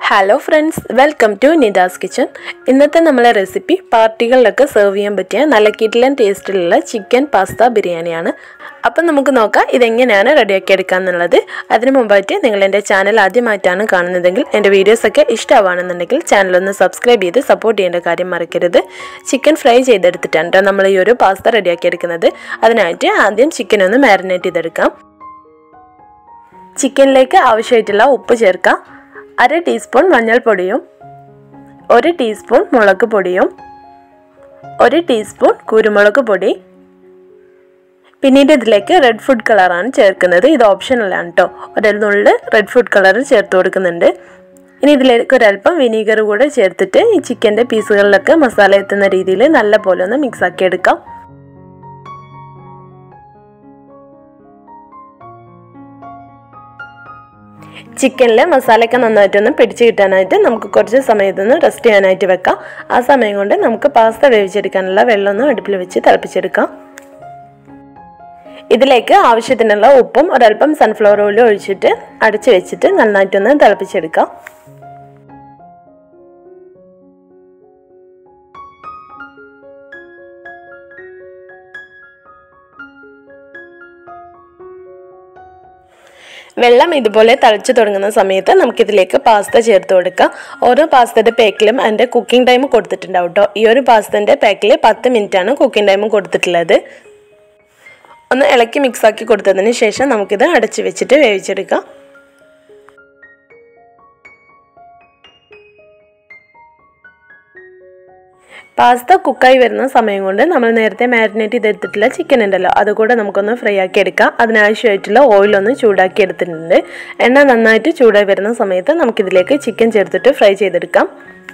hello friends welcome to Nida's kitchen ഇന്നത്തെ നമ്മളെ recipe പാർട്ടികളിലൊക്കെ serve ചെയ്യാൻ പറ്റിയ നല്ല കിഡ്ലൻ ടേസ്റ്റിലുള്ള ചിക്കൻ പാസ്ത ബിരിയാണിയാണ് അപ്പം നമുക്ക് നോക്കാം ഇതെങ്ങനെയാണ് റെഡിയാക്കി എടുക്കാമെന്നുള്ളത് അതിന് മുമ്പായിട്ട് നിങ്ങൾ എൻ്റെ ചാനൽ ആദ്യമായിട്ടാണ് കാണുന്നതെങ്കിൽ എൻ്റെ വീഡിയോസൊക്കെ ഇഷ്ടമാണെന്നുണ്ടെങ്കിൽ ചാനലൊന്ന് സബ്സ്ക്രൈബ് ചെയ്ത് സപ്പോർട്ട് ചെയ്യേണ്ട കാര്യം മറക്കരുത് ചിക്കൻ ഫ്രൈ ചെയ്തെടുത്തിട്ടാണ് ട്ടോ നമ്മൾ ഈ ഒരു പാസ്ത റെഡിയാക്കി എടുക്കുന്നത് അതിനായിട്ട് ആദ്യം ചിക്കൻ ഒന്ന് മാരിനേറ്റ് ചെയ്തെടുക്കാം ചിക്കനിലേക്ക് ആവശ്യമായിട്ടുള്ള ഉപ്പ് ചേർക്കാം അര ടീസ്പൂൺ മഞ്ഞൾപ്പൊടിയും ഒരു ടീസ്പൂൺ മുളക് പൊടിയും ഒരു ടീസ്പൂൺ കുരുമുളക് പൊടി പിന്നീട് ഇതിലേക്ക് റെഡ് ഫുഡ് കളറാണ് ചേർക്കുന്നത് ഇത് ഓപ്ഷണലാണ് കേട്ടോ ഒരെന്നുള്ളിൽ റെഡ് ഫുഡ് കളർ ചേർത്ത് കൊടുക്കുന്നുണ്ട് ഇനി ഇതിലേക്ക് ഒരല്പം വിനീഗർ കൂടെ ചേർത്തിട്ട് ഈ ചിക്കൻ്റെ പീസുകളിലൊക്കെ മസാല എത്തുന്ന രീതിയിൽ നല്ല പോലെ ഒന്ന് മിക്സ് ആക്കി എടുക്കാം ചിക്കനിൽ മസാലയൊക്കെ നന്നായിട്ടൊന്ന് പിടിച്ച് കിട്ടാനായിട്ട് നമുക്ക് കുറച്ച് സമയത്തൊന്ന് റെസ്റ്റ് ചെയ്യാനായിട്ട് വെക്കാം ആ സമയം കൊണ്ട് നമുക്ക് പാസ്ത വേവിച്ചെടുക്കാനുള്ള വെള്ളമൊന്ന് അടുപ്പിൽ വെച്ച് തിളപ്പിച്ചെടുക്കാം ഇതിലേക്ക് ആവശ്യത്തിനുള്ള ഉപ്പും ഒരല്പം സൺഫ്ലവർ ഓയിലും ഒഴിച്ചിട്ട് അടച്ച് വെച്ചിട്ട് നന്നായിട്ടൊന്ന് തിളപ്പിച്ചെടുക്കാം വെള്ളം ഇതുപോലെ തളിച്ചു തുടങ്ങുന്ന സമയത്ത് നമുക്കിതിലേക്ക് പാസ്ത ചേർത്ത് കൊടുക്കാം ഓരോ പാസ്തയുടെ പാക്കിലും അതിൻ്റെ കുക്കിംഗ് ടൈം കൊടുത്തിട്ടുണ്ടാവും കേട്ടോ ഈ ഒരു പാസ്തൻ്റെ പാക്കിൽ പത്ത് മിനിറ്റാണ് കുക്കിംഗ് ടൈം കൊടുത്തിട്ടുള്ളത് ഒന്ന് ഇളക്കി മിക്സ് ആക്കി കൊടുത്തതിന് ശേഷം നമുക്കിത് അടച്ചു വെച്ചിട്ട് വേവിച്ചെടുക്കാം പാസ്ത കുക്കായി വരുന്ന സമയം കൊണ്ട് നമ്മൾ നേരത്തെ മാരിനേറ്റ് ചെയ്തെടുത്തിട്ടുള്ള ചിക്കൻ ഉണ്ടല്ലോ അതുകൂടെ നമുക്കൊന്ന് ഫ്രൈ ആക്കി എടുക്കാം അതിനാവശ്യമായിട്ടുള്ള ഓയിലൊന്ന് ചൂടാക്കി എടുത്തിട്ടുണ്ട് എണ്ണ നന്നായിട്ട് ചൂടായി വരുന്ന സമയത്ത് നമുക്കിതിലേക്ക് ചിക്കൻ ചേർത്തിട്ട് ഫ്രൈ ചെയ്തെടുക്കാം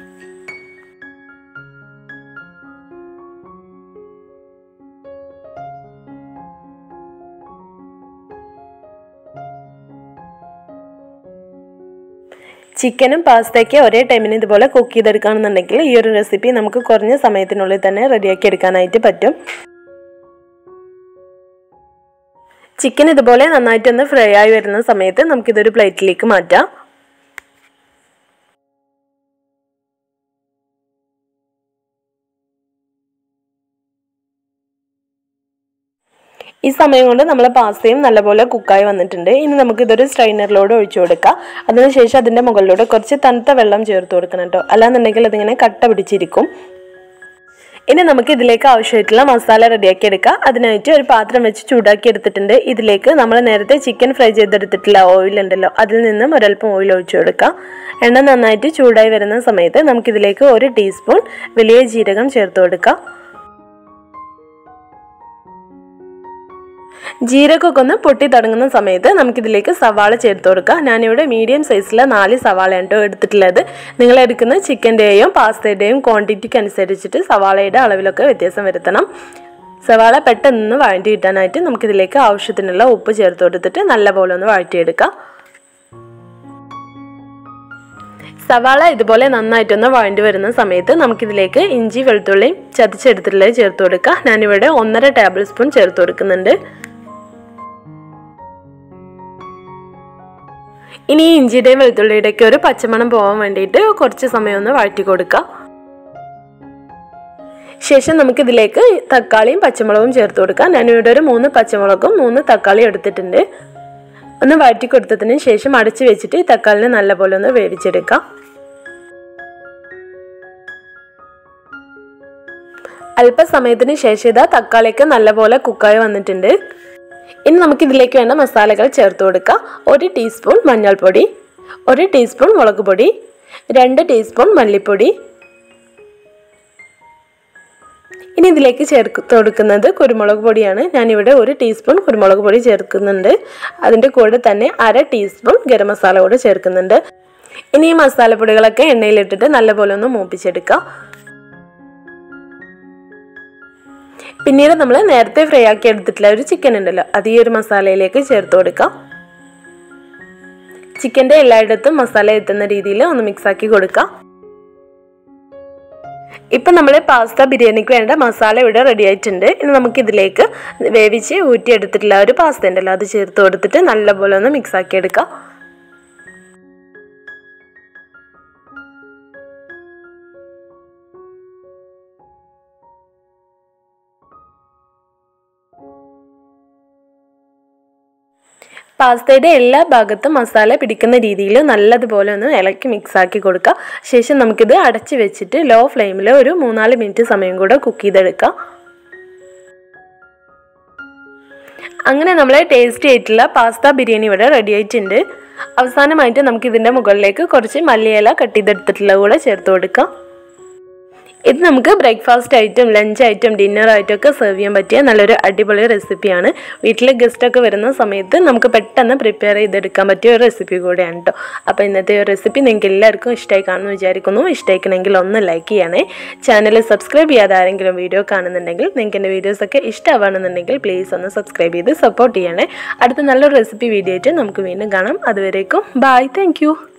ചിക്കനും പാസ്തയ്ക്ക് ഒരേ ടൈമിന് ഇതുപോലെ കുക്ക് ചെയ്തെടുക്കുകയാണെന്നുണ്ടെങ്കിൽ ഈ ഒരു റെസിപ്പി നമുക്ക് കുറഞ്ഞ സമയത്തിനുള്ളിൽ തന്നെ റെഡിയാക്കി എടുക്കാനായിട്ട് പറ്റും ചിക്കൻ ഇതുപോലെ നന്നായിട്ടൊന്ന് ഫ്രൈ ആയി വരുന്ന സമയത്ത് നമുക്കിതൊരു പ്ലേറ്റിലേക്ക് മാറ്റാം ഈ സമയം കൊണ്ട് നമ്മളെ പാസ്തയും നല്ലപോലെ കുക്കായി വന്നിട്ടുണ്ട് ഇനി നമുക്കിതൊരു സ്ട്രൈനറിലൂടെ ഒഴിച്ചു കൊടുക്കാം അതിനുശേഷം അതിൻ്റെ മുകളിലൂടെ കുറച്ച് തണുത്ത വെള്ളം ചേർത്ത് കൊടുക്കണം കേട്ടോ അല്ലാന്നുണ്ടെങ്കിൽ അതിങ്ങനെ കട്ട പിടിച്ചിരിക്കും ഇനി നമുക്ക് ഇതിലേക്ക് ആവശ്യമായിട്ടുള്ള മസാല റെഡിയാക്കി എടുക്കാം അതിനായിട്ട് ഒരു പാത്രം വെച്ച് ചൂടാക്കി എടുത്തിട്ടുണ്ട് ഇതിലേക്ക് നമ്മൾ നേരത്തെ ചിക്കൻ ഫ്രൈ ചെയ്തെടുത്തിട്ടുള്ള ഓയിൽ ഉണ്ടല്ലോ അതിൽ നിന്നും ഒരല്പം ഓയിൽ ഒഴിച്ചു കൊടുക്കാം എണ്ണ നന്നായിട്ട് ചൂടായി വരുന്ന സമയത്ത് നമുക്കിതിലേക്ക് ഒരു ടീസ്പൂൺ വലിയ ജീരകം ചേർത്ത് കൊടുക്കാം ജീരകമൊക്കെ ഒന്ന് പൊട്ടി തുടങ്ങുന്ന സമയത്ത് നമുക്കിതിലേക്ക് സവാള ചേർത്ത് കൊടുക്കാം ഞാനിവിടെ മീഡിയം സൈസിലെ നാല് സവാളയാണ് കേട്ടോ എടുത്തിട്ടുള്ളത് നിങ്ങൾ എടുക്കുന്ന ചിക്കൻ്റെയും പാസ്തയുടെയും ക്വാണ്ടിറ്റിക്ക് അനുസരിച്ചിട്ട് സവാളയുടെ അളവിലൊക്കെ വ്യത്യാസം വരുത്തണം സവാള പെട്ടെന്ന് വഴറ്റി കിട്ടാനായിട്ട് നമുക്കിതിലേക്ക് ആവശ്യത്തിനുള്ള ഉപ്പ് ചേർത്ത് കൊടുത്തിട്ട് നല്ലപോലെ ഒന്ന് വഴറ്റിയെടുക്കാം സവാള ഇതുപോലെ നന്നായിട്ടൊന്ന് വഴണ്ടി വരുന്ന സമയത്ത് നമുക്കിതിലേക്ക് ഇഞ്ചി വെളുത്തുള്ളിയും ചതച്ചെടുത്തിട്ടുള്ളത് ചേർത്ത് കൊടുക്കാം ഞാനിവിടെ ഒന്നര ടേബിൾ സ്പൂൺ ചേർത്ത് കൊടുക്കുന്നുണ്ട് ഇനി ഈ ഇഞ്ചിയുടെയും വെളുത്തുള്ളിയുടെയൊക്കെ ഒരു പച്ചമണം പോകാൻ വേണ്ടിയിട്ട് കുറച്ച് സമയം ഒന്ന് വഴറ്റി കൊടുക്കാം ശേഷം നമുക്കിതിലേക്ക് തക്കാളിയും പച്ചമുളകും ചേർത്ത് കൊടുക്കാം ഞാനിവിടെ ഒരു മൂന്ന് പച്ചമുളകും മൂന്ന് തക്കാളിയും എടുത്തിട്ടുണ്ട് ഒന്ന് വഴറ്റി കൊടുത്തതിന് ശേഷം അടച്ച് വെച്ചിട്ട് ഈ തക്കാളിനെ നല്ലപോലെ ഒന്ന് വേവിച്ചെടുക്കാം അല്പസമയത്തിന് ശേഷം ഇതാ തക്കാളിയൊക്കെ നല്ലപോലെ കുക്കായി വന്നിട്ടുണ്ട് ഇനി നമുക്ക് ഇതിലേക്ക് വേണ്ട മസാലകൾ ചേർത്ത് കൊടുക്കാം ഒരു ടീസ്പൂൺ മഞ്ഞൾപ്പൊടി ഒരു ടീസ്പൂൺ മുളക് പൊടി രണ്ട് ടീസ്പൂൺ മല്ലിപ്പൊടി ഇനി ഇതിലേക്ക് ചേർത്ത് കൊടുക്കുന്നത് കുരുമുളക് പൊടിയാണ് ഞാനിവിടെ ഒരു ടീസ്പൂൺ കുരുമുളക് പൊടി ചേർക്കുന്നുണ്ട് അതിൻ്റെ കൂടെ തന്നെ അര ടീസ്പൂൺ ഗരം മസാല കൂടെ ചേർക്കുന്നുണ്ട് ഇനി ഈ മസാലപ്പൊടികളൊക്കെ എണ്ണയിലിട്ടിട്ട് നല്ലപോലെ ഒന്ന് മൂപ്പിച്ചെടുക്കാം പിന്നീട് നമ്മൾ നേരത്തെ ഫ്രൈ ആക്കി എടുത്തിട്ടുള്ള ഒരു ചിക്കൻ ഉണ്ടല്ലോ അത് ഈ ഒരു മസാലയിലേക്ക് ചേർത്ത് കൊടുക്കാം ചിക്കൻ്റെ എല്ലായിടത്തും മസാല എത്തുന്ന രീതിയിൽ ഒന്ന് മിക്സ് ആക്കി കൊടുക്കാം ഇപ്പം നമ്മൾ പാസ്ത ബിരിയാണിക്ക് വേണ്ട മസാല ഇവിടെ റെഡി ആയിട്ടുണ്ട് ഇനി നമുക്ക് ഇതിലേക്ക് വേവിച്ച് ഊറ്റിയെടുത്തിട്ടുള്ള ഒരു പാസ്ത ഉണ്ടല്ലോ അത് ചേർത്ത് കൊടുത്തിട്ട് നല്ലപോലെ ഒന്ന് മിക്സ് ആക്കി എടുക്കാം പാസ്തയുടെ എല്ലാ ഭാഗത്തും മസാല പിടിക്കുന്ന രീതിയിൽ നല്ലതുപോലെ ഒന്ന് ഇളക്കി മിക്സ് ആക്കി കൊടുക്കുക ശേഷം നമുക്കിത് അടച്ച് വെച്ചിട്ട് ലോ ഫ്ലെയിമിൽ ഒരു മൂന്നാല് മിനിറ്റ് സമയം കൂടെ കുക്ക് ചെയ്തെടുക്കാം അങ്ങനെ നമ്മളെ ടേസ്റ്റി ആയിട്ടുള്ള പാസ്ത ബിരിയാണി ഇവിടെ റെഡി ആയിട്ടുണ്ട് അവസാനമായിട്ട് നമുക്ക് ഇതിൻ്റെ മുകളിലേക്ക് കുറച്ച് മല്ലിയില കട്ട് ചെയ്തെടുത്തിട്ടുള്ള കൂടെ ചേർത്ത് കൊടുക്കാം ഇത് നമുക്ക് ബ്രേക്ക്ഫാസ്റ്റ് ആയിട്ടും ലഞ്ച് ആയിട്ടും ഡിന്നർ ആയിട്ടും ഒക്കെ സെർവ് ചെയ്യാൻ പറ്റിയ നല്ലൊരു അടിപൊളി റെസിപ്പിയാണ് വീട്ടിൽ ഗസ്റ്റൊക്കെ വരുന്ന സമയത്ത് നമുക്ക് പെട്ടെന്ന് പ്രിപ്പയർ ചെയ്തെടുക്കാൻ പറ്റിയ ഒരു റെസിപ്പി കൂടെയാണ് കേട്ടോ അപ്പോൾ ഇന്നത്തെ ഒരു റെസിപ്പി നിങ്ങൾക്ക് എല്ലാവർക്കും ഇഷ്ടമായി കാണുമെന്ന് വിചാരിക്കുന്നു ഇഷ്ടമായിക്കണമെങ്കിൽ ഒന്ന് ലൈക്ക് ചെയ്യണേ ചാനൽ സബ്സ്ക്രൈബ് ചെയ്യാതെ ആരെങ്കിലും വീഡിയോ കാണുന്നുണ്ടെങ്കിൽ നിങ്ങൾക്ക് എൻ്റെ വീഡിയോസൊക്കെ ഇഷ്ടമാണെന്നുണ്ടെങ്കിൽ പ്ലീസ് ഒന്ന് സബ്സ്ക്രൈബ് ചെയ്ത് സപ്പോർട്ട് ചെയ്യണേ അടുത്ത നല്ലൊരു റെസിപ്പി വീഡിയോ ആയിട്ട് നമുക്ക് വീണ്ടും കാണാം അതുവരേക്കും ബായ് താങ്ക്